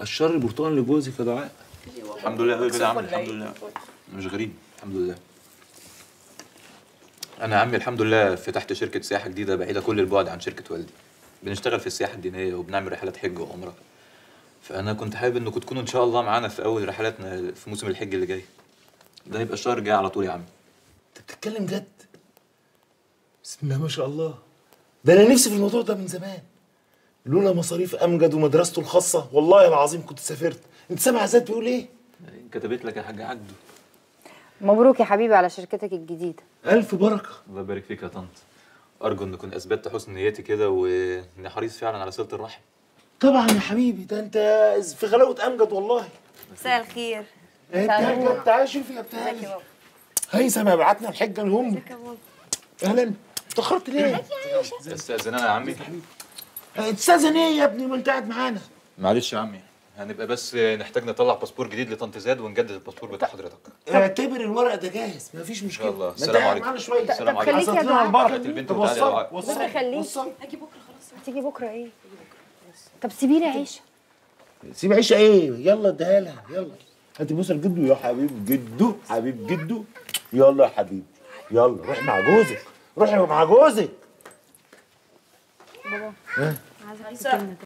قشر البرتقال لجوزك يا دعاء الحمد لله هو كده يا عم الحمد لله مش غريب الحمد لله انا يا عمي الحمد لله فتحت شركه سياحه جديده بعيده كل البعد عن شركه والدي بنشتغل في السياحه الدينيه وبنعمل رحلات حج وعمره فانا كنت حابب انكم تكونوا ان شاء الله معانا في اول رحلاتنا في موسم الحج اللي جاي ده هيبقى الشهر الجاي على طول يا عم انت بتتكلم جد بسم الله ما شاء الله ده انا نفسي في الموضوع ده من زمان لولا مصاريف امجد ومدرسته الخاصه والله العظيم كنت سافرت انت سامع زاد بيقول ايه كتبت لك يا حاج عجدو مبروك يا حبيبي على شركتك الجديدة الف بركه الله يبارك فيك يا طنط ارجو ان اكون اثبتت حسن نيتي كده واني حريص فعلا على صله الرحم طبعا يا حبيبي ده انت في غلاوه امجد والله مساء الخير انت انت تعالى شوفي يا بتاعي هيثم بعتنا الحجه لهم اهلا اتاخرت ليه؟ استاذن انا يا عمي تستاذن ايه يا ابني ما انت قاعد معانا معلش يا عمي هنبقى بس نحتاج نطلع باسبور جديد لطنط زاد ونجدد الباسبور بتاع حضرتك اعتبر الورق ده جاهز مفيش مشكله الله. ما انت السلام قاعد عليكم. معانا شويه السلام طب عليكم. خليك يا عزتنا دعاء البركه هات البنت طب وتعالي يا وصل دعاء. وصل ربنا يخليك. وصل هتيجي بكرة ايه؟ طب سيبي لي عيشة سيب عيشه ايه يلا اديها لها يلا هاتي بوسه لجدو يا حبيب جدو حبيب جدو يلا يا حبيبي يلا روح مع جوزك روحي مع جوزك عايزة كلمة